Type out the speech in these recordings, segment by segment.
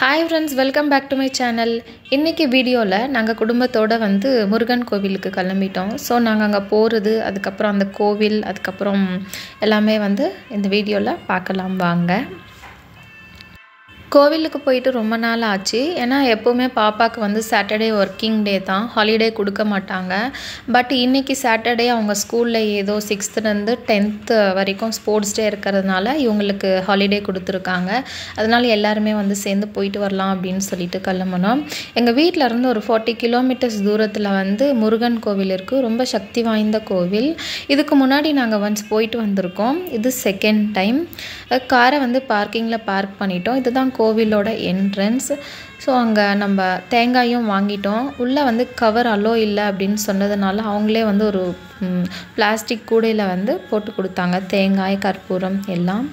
hi friends welcome back to my channel இன்றைக்கி வீடியோவில் நாங்கள் குடும்பத்தோடு வந்து முருகன் கோவிலுக்கு கிளம்பிட்டோம் ஸோ நாங்கள் அங்கே போகிறது அதுக்கப்புறம் அந்த கோவில் அதுக்கப்புறம் எல்லாமே வந்து இந்த வீடியோவில் பார்க்கலாம் வாங்க கோவிலுக்கு போயிட்டு ரொம்ப நாள் ஆச்சு ஏன்னா எப்போவுமே பாப்பாவுக்கு வந்து சாட்டர்டே ஒர்க்கிங் டே தான் ஹாலிடே கொடுக்க மாட்டாங்க பட் இன்றைக்கி சாட்டர்டே அவங்க ஸ்கூலில் ஏதோ சிக்ஸ்த்துலேருந்து டென்த்து வரைக்கும் ஸ்போர்ட்ஸ் டே இருக்கிறதுனால இவங்களுக்கு ஹாலிடே கொடுத்துருக்காங்க அதனால எல்லாருமே வந்து சேர்ந்து போயிட்டு வரலாம் அப்படின்னு சொல்லிட்டு கிளம்புனோம் எங்கள் வீட்டில் இருந்து ஒரு ஃபார்ட்டி கிலோமீட்டர்ஸ் தூரத்தில் வந்து முருகன் கோவில் இருக்குது ரொம்ப சக்தி வாய்ந்த கோவில் இதுக்கு முன்னாடி நாங்கள் ஒன்ஸ் போயிட்டு வந்திருக்கோம் இது செகண்ட் டைம் காரை வந்து பார்க்கிங்கில் பார்க் பண்ணிட்டோம் இதுதான் கோவிலோட என்ட்ரன்ஸ் ஸோ அங்கே நம்ம தேங்காயும் வாங்கிட்டோம் உள்ளே வந்து கவர் அலோ இல்லை அப்படின்னு சொன்னதுனால அவங்களே வந்து ஒரு பிளாஸ்டிக் கூடையில் வந்து போட்டு கொடுத்தாங்க தேங்காய் கற்பூரம் எல்லாம்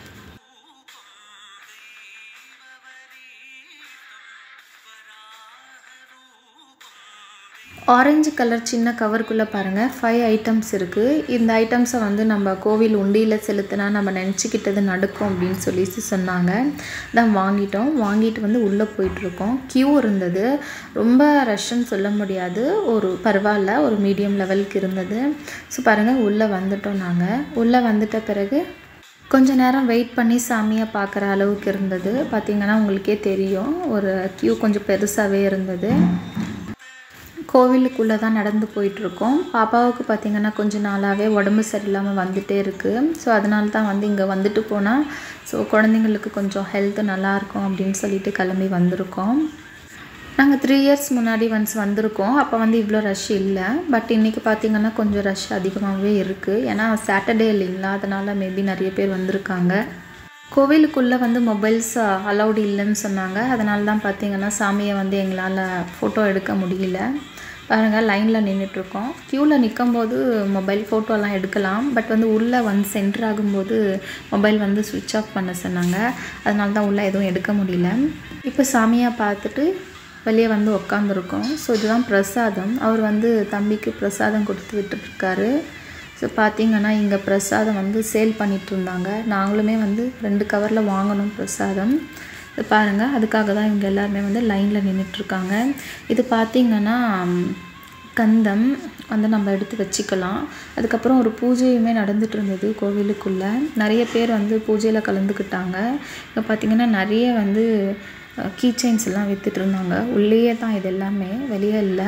ஆரஞ்சு கலர் சின்ன கவருக்குள்ளே பாருங்கள் ஃபைவ் ஐட்டம்ஸ் இருக்குது இந்த ஐட்டம்ஸை வந்து நம்ம கோவில் உண்டியில் செலுத்தினா நம்ம நினச்சிக்கிட்டது நடக்கும் அப்படின்னு சொல்லி சொன்னாங்க தான் வாங்கிட்டோம் வாங்கிட்டு வந்து உள்ளே போயிட்டுருக்கோம் க்யூ இருந்தது ரொம்ப ரஷ்ன்னு சொல்ல முடியாது ஒரு பரவாயில்ல ஒரு மீடியம் லெவலுக்கு இருந்தது ஸோ பாருங்கள் உள்ளே வந்துட்டோம் நாங்கள் உள்ளே வந்துட்ட பிறகு கொஞ்ச நேரம் வெயிட் பண்ணி சாமியை பார்க்குற அளவுக்கு இருந்தது பார்த்திங்கன்னா உங்களுக்கே தெரியும் ஒரு க்யூ கொஞ்சம் பெருசாகவே இருந்தது கோவிலுக்குள்ளே தான் நடந்து போயிட்டுருக்கோம் பாப்பாவுக்கு பார்த்திங்கன்னா கொஞ்சம் நாளாகவே உடம்பு சரியில்லாமல் வந்துகிட்டே இருக்குது ஸோ அதனால தான் வந்து இங்கே வந்துட்டு போனால் ஸோ குழந்தைங்களுக்கு கொஞ்சம் ஹெல்த்து நல்லாயிருக்கும் அப்படின்னு சொல்லிட்டு கிளம்பி வந்திருக்கோம் நாங்கள் த்ரீ இயர்ஸ் முன்னாடி ஒன்ஸ் வந்திருக்கோம் அப்போ வந்து இவ்வளோ ரஷ் இல்லை பட் இன்றைக்கி பார்த்திங்கன்னா கொஞ்சம் ரஷ் அதிகமாகவே இருக்குது ஏன்னா சாட்டர்டே இல்லைங்களா அதனால் மேபி நிறைய பேர் வந்திருக்காங்க கோவிலுக்குள்ளே வந்து மொபைல்ஸ் அலௌடு இல்லைன்னு சொன்னாங்க அதனால தான் பார்த்திங்கன்னா சாமியை வந்து எங்களால் ஃபோட்டோ எடுக்க முடியல பாருங்கள் லைனில் நின்றுட்டுருக்கோம் க்யூவில் நிற்கும் போது மொபைல் ஃபோட்டோலாம் எடுக்கலாம் பட் வந்து உள்ளே வந்து சென்டர் ஆகும்போது மொபைல் வந்து சுவிட்ச் ஆஃப் பண்ண சொன்னாங்க அதனால தான் உள்ளே எதுவும் எடுக்க முடியல இப்போ சாமியாக பார்த்துட்டு வெளியே வந்து உக்காந்துருக்கோம் ஸோ இதுதான் பிரசாதம் அவர் வந்து தம்பிக்கு பிரசாதம் கொடுத்து விட்டுருக்காரு ஸோ பார்த்திங்கன்னா இங்கே பிரசாதம் வந்து சேல் பண்ணிகிட்டு இருந்தாங்க நாங்களுமே வந்து ரெண்டு கவரில் வாங்கணும் பிரசாதம் இது பாருங்கள் அதுக்காக தான் இவங்க எல்லாருமே வந்து லைனில் நின்றுட்டுருக்காங்க இது பார்த்திங்கன்னா கந்தம் வந்து நம்ம எடுத்து வச்சுக்கலாம் அதுக்கப்புறம் ஒரு பூஜையுமே நடந்துட்டு இருந்தது கோவிலுக்குள்ளே நிறைய பேர் வந்து பூஜையில் கலந்துக்கிட்டாங்க இப்போ பார்த்திங்கன்னா நிறைய வந்து கீ செயின்ஸ் எல்லாம் விற்றுட்டு இருந்தாங்க உள்ளேயே தான் இது எல்லாமே வெளியே இல்லை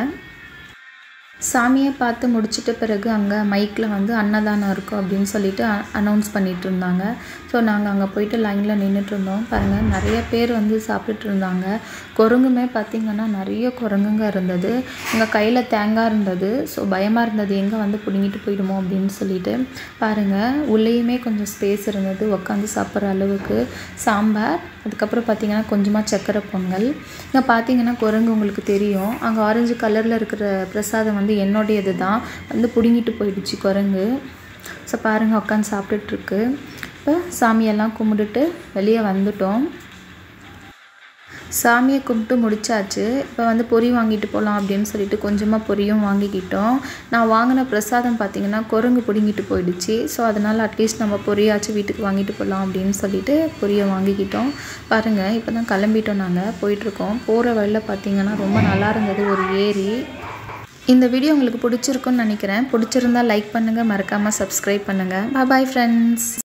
சாமியை பார்த்து முடிச்சிட்ட பிறகு அங்கே மைக்கில் வந்து அன்னதானம் இருக்கும் அப்படின்னு சொல்லிட்டு அனௌன்ஸ் பண்ணிகிட்டு இருந்தாங்க ஸோ நாங்கள் அங்கே போயிட்டு லைனில் நின்றுட்டு இருந்தோம் பாருங்கள் நிறைய பேர் வந்து சாப்பிட்டுட்டு இருந்தாங்க குரங்குமே பார்த்திங்கன்னா நிறைய குரங்குங்க இருந்தது எங்கள் கையில் தேங்காய் இருந்தது ஸோ பயமாக இருந்தது எங்கே வந்து பிடுங்கிட்டு போயிடுமோ அப்படின்னு சொல்லிட்டு பாருங்கள் உள்ளேயுமே கொஞ்சம் ஸ்பேஸ் இருந்தது உட்காந்து சாப்பிட்ற அளவுக்கு சாம்பார் அதுக்கப்புறம் பார்த்திங்கன்னா கொஞ்சமாக சக்கரை பொங்கல் இங்கே பார்த்தீங்கன்னா குரங்கு உங்களுக்கு தெரியும் அங்கே ஆரஞ்சு கலரில் இருக்கிற பிரசாதம் வந்து என்னுடையது தான் வந்து பிடுங்கிட்டு போயிடுச்சு குரங்கு ஸோ பாருங்கள் உட்காந்து சாப்பிட்டுட்ருக்கு இப்போ சாமியெல்லாம் கும்பிட்டுட்டு வெளியே வந்துட்டோம் சாமியை கும்பிட்டு முடிச்சாச்சு இப்போ வந்து பொரி வாங்கிட்டு போகலாம் அப்படின்னு சொல்லிட்டு கொஞ்சமாக பொரியும் வாங்கிக்கிட்டோம் நான் வாங்கின பிரசாதம் பார்த்திங்கன்னா குரங்கு பிடுங்கிட்டு போயிடுச்சு ஸோ அதனால் அட்லீஸ்ட் நம்ம பொரியாச்சும் வீட்டுக்கு வாங்கிட்டு போகலாம் அப்படின்னு சொல்லிட்டு பொரியை வாங்கிக்கிட்டோம் பாருங்கள் இப்போ தான் கிளம்பிட்டோம் நாங்கள் போயிட்டுருக்கோம் போகிற வழியில் பார்த்திங்கன்னா ரொம்ப நல்லா இருந்தது ஒரு ஏரி இந்த வீடியோ உங்களுக்கு பிடிச்சிருக்குன்னு நினைக்கிறேன் பிடிச்சிருந்தா லைக் பண்ணுங்கள் மறக்காமல் சப்ஸ்கிரைப் பண்ணுங்கள் பாய் ஃப்ரெண்ட்ஸ்